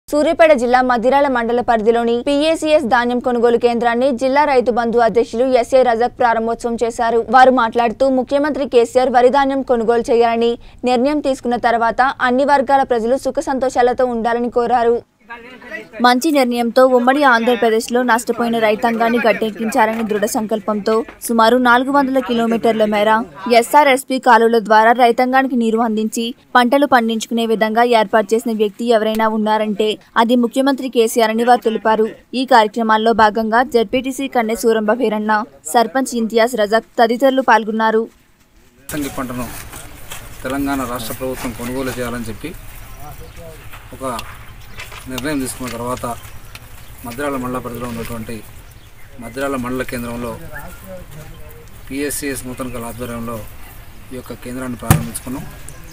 సూర్యాపేట జిల్లా మదిరాల మండల పరిధిలోని పీఏసీఎస్ ధాన్యం కొనుగోలు కేంద్రాన్ని జిల్లా రైతు బంధు అధ్యక్షులు ఎస్ఏ రజక్ ప్రారంభోత్సవం చేశారు వారు మాట్లాడుతూ ముఖ్యమంత్రి కేసీఆర్ వరి ధాన్యం కొనుగోలు చేయాలని నిర్ణయం తీసుకున్న తర్వాత అన్ని వర్గాల ప్రజలు సుఖ సంతోషాలతో ఉండాలని కోరారు మంచి నిర్ణయంతో ఉమ్మడి ఆంధ్రప్రదేశ్లో నష్టపోయిన రైతాంగాన్ని గట్టెక్కించారని దృఢ సంకల్పంతో సుమారు నాలుగు వందల కిలోమీటర్ల మేర ఎస్ఆర్ఎస్పీ కాలువల ద్వారా రైతాంగానికి నీరు అందించి పంటలు పండించుకునే విధంగా ఏర్పాటు చేసిన వ్యక్తి ఎవరైనా ఉన్నారంటే అది ముఖ్యమంత్రి కేసీఆర్ అని వారు తెలిపారు ఈ కార్యక్రమాల్లో భాగంగా జడ్పీటీసీ కన్నె సూరంబ వీరన్న సర్పంచ్ ఇంతియాజ్ రజాక్ తదితరులు పాల్గొన్నారు యాసంగి పంటను తెలంగాణ రాష్ట్ర ప్రభుత్వం కొనుగోలు చేయాలని చెప్పి ఒక నిర్ణయం తీసుకున్న తర్వాత మద్రాల మండల పరిధిలో ఉన్నటువంటి మద్రాల మండల కేంద్రంలో పిఎస్సిఎస్ నూతన కళ ఆధ్వర్యంలో ఈ యొక్క కేంద్రాన్ని ప్రారంభించుకున్నాం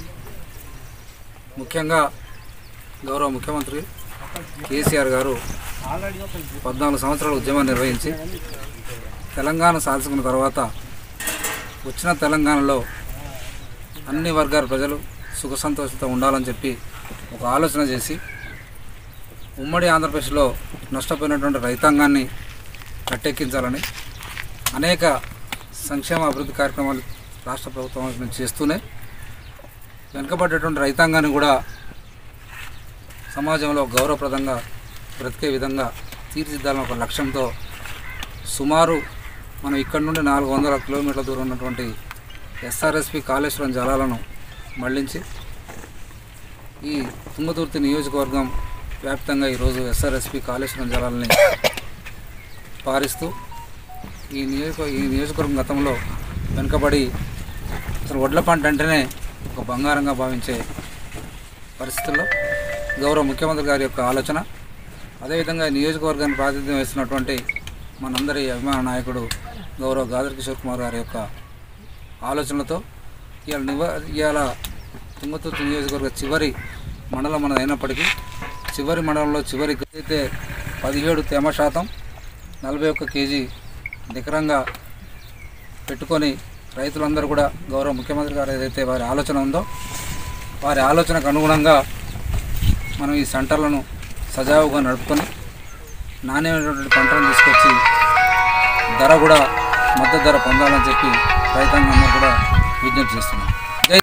ముఖ్యంగా గౌరవ ముఖ్యమంత్రి కేసీఆర్ గారు పద్నాలుగు సంవత్సరాల ఉద్యమాన్ని నిర్వహించి తెలంగాణ సాధించుకున్న తర్వాత వచ్చిన తెలంగాణలో అన్ని వర్గాల ప్రజలు సుఖ సంతోషంతో ఉండాలని చెప్పి ఒక ఆలోచన చేసి ఉమ్మడి ఆంధ్రప్రదేశ్లో నష్టపోయినటువంటి రైతాంగాన్ని కట్టెక్కించాలని అనేక సంక్షేమ అభివృద్ధి కార్యక్రమాలు రాష్ట్ర ప్రభుత్వం చేస్తూనే వెనుకబడ్డటువంటి రైతాంగాన్ని కూడా సమాజంలో గౌరవప్రదంగా బ్రతికే విధంగా తీర్చిదిద్దాలని ఒక లక్ష్యంతో సుమారు మనం ఇక్కడ నుండి నాలుగు వందల కిలోమీటర్ల దూరం ఉన్నటువంటి ఎస్ఆర్ఎస్పి కాళేశ్వరం జలాలను మళ్లించి ఈ తుంగతుర్తి నియోజకవర్గం వ్యాప్తంగా ఈరోజు ఎస్ఆర్ఎస్పి కాళేశ్వరం జలాలని పారిస్తూ ఈ నియోజక ఈ నియోజకవర్గం గతంలో వెనుకబడి అసలు వడ్ల పంట అంటేనే ఒక బంగారంగా భావించే పరిస్థితుల్లో గౌరవ ముఖ్యమంత్రి గారి యొక్క ఆలోచన అదేవిధంగా ఈ నియోజకవర్గాన్ని ప్రాతినిధ్యం వహిస్తున్నటువంటి మనందరి అభిమాన నాయకుడు గౌరవ గాదర్ కిషోర్ కుమార్ గారి యొక్క ఆలోచనలతో ఇవాళ నివ ఇవాళ తుంగతుర్తి నియోజకవర్గ చివరి మండలం మనది అయినప్పటికీ చివరి మండలంలో చివరి అయితే పదిహేడు తేమ శాతం నలభై ఒక్క కేజీ నికరంగా పెట్టుకొని రైతులందరూ కూడా గౌరవ ముఖ్యమంత్రి గారు ఏదైతే వారి ఆలోచన ఉందో వారి ఆలోచనకు అనుగుణంగా మనం ఈ సెంటర్లను సజావుగా నడుపుకొని నాణ్యమైనటువంటి పంటలను తీసుకొచ్చి ధర కూడా మద్దతు ధర పొందాలని చెప్పి రైతాంగం కూడా విజ్ఞప్తి చేస్తున్నాం జై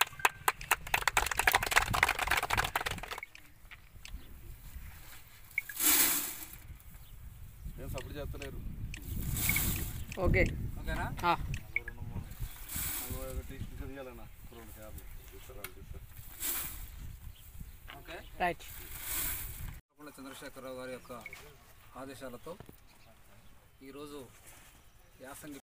ఓకే ఓకేనా ఆ. ఓకే రైట్ పుల్ల చంద్రశేఖరరావు గారి యొక్క ఆదేశాలతో ఈరోజు యాసంగి